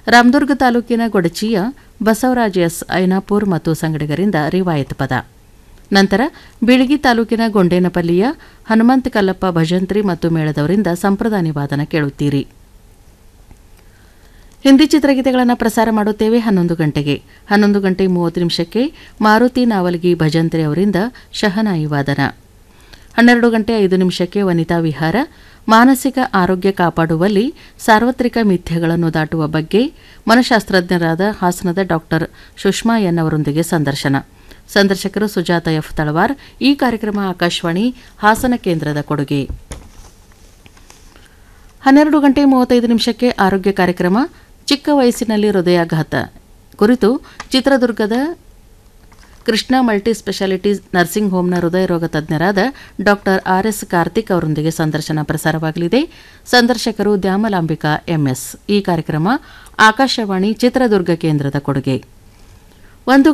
ರಾಮದುರ್ಗ ತಾಲೂಕಿನ ಗೊಡಚಿಯ ಬಸವರಾಜ್ ಎಸ್ ಐನಾಪುರ್ ಮತ್ತು ಸಂಗಡಿಗರಿಂದ ರಿವಾಯತ್ ಪದ ನಂತರ ಬೀಳಗಿ ತಾಲೂಕಿನ ಗೊಂಡೇನಪಲ್ಲಿಯ ಹನುಮಂತ ಕಲ್ಲಪ್ಪ ಭಜಂತ್ರಿ ಮತ್ತು ಮೇಳದವರಿಂದ ಸಂಪ್ರದಾಯ ವಾದನ ಕೇಳುತ್ತೀರಿ ಹಿಂದಿ ಚಿತ್ರಗೀತೆಗಳನ್ನು ಪ್ರಸಾರ ಮಾಡುತ್ತೇವೆ ಹನ್ನೊಂದು ಗಂಟೆಗೆ ಹನ್ನೊಂದು ಗಂಟೆ ಮೂವತ್ತು ನಿಮಿಷಕ್ಕೆ ಮಾರುತಿ ನಾವಲ್ಗಿ ಭಜಂತ್ರಿ ಅವರಿಂದ ಶಹನಾಯಿ ವಾದನ ಹನ್ನೆರಡು ಗಂಟೆ ಐದು ನಿಮಿಷಕ್ಕೆ ವನಿತಾ ವಿಹಾರ ಮಾನಸಿಕ ಆರೋಗ್ಯ ಕಾಪಾಡುವಲ್ಲಿ ಸಾರ್ವತ್ರಿಕ ಮಿಥ್ಯಗಳನ್ನು ದಾಟುವ ಬಗ್ಗೆ ಮನಃಶಾಸ್ತ್ರಜ್ಞರಾದ ಹಾಸನದ ಡಾಕ್ಟರ್ ಸುಷ್ಮಾ ಎನ್ ಅವರೊಂದಿಗೆ ಸಂದರ್ಶನ ಸಂದರ್ಶಕರು ಸುಜಾತ ಎಫ್ ತಳವಾರ್ ಈ ಕಾರ್ಯಕ್ರಮ ಆಕಾಶವಾಣಿ ಹಾಸನ ಕೇಂದ್ರದ ಕೊಡುಗೆ ಹನ್ನೆರಡು ಗಂಟೆ ಮೂವತ್ತೈದು ನಿಮಿಷಕ್ಕೆ ಆರೋಗ್ಯ ಕಾರ್ಯಕ್ರಮ ಚಿಕ್ಕ ವಯಸ್ಸಿನಲ್ಲಿ ಹೃದಯಾಘಾತ ಕುರಿತು ಚಿತ್ರದುರ್ಗದ ಕೃಷ್ಣ ಮಲ್ಟಿ ಸ್ಪೆಷಾಲಿಟಿ ನರ್ಸಿಂಗ್ ಹೋಮ್ನ ಹೃದಯ ರೋಗ ತಜ್ಞರಾದ ಡಾಕ್ಟರ್ ಆರ್ ಎಸ್ ಕಾರ್ತಿಕ್ ಅವರೊಂದಿಗೆ ಸಂದರ್ಶನ ಪ್ರಸಾರವಾಗಲಿದೆ ಸಂದರ್ಶಕರು ದ್ಯಾಮಲಾಂಬಿಕಾ ಎಂಎಸ್ ಈ ಕಾರ್ಯಕ್ರಮ ಆಕಾಶವಾಣಿ ಚಿತ್ರದುರ್ಗ ಕೇಂದ್ರದ ಕೊಡುಗೆ ಒಂದು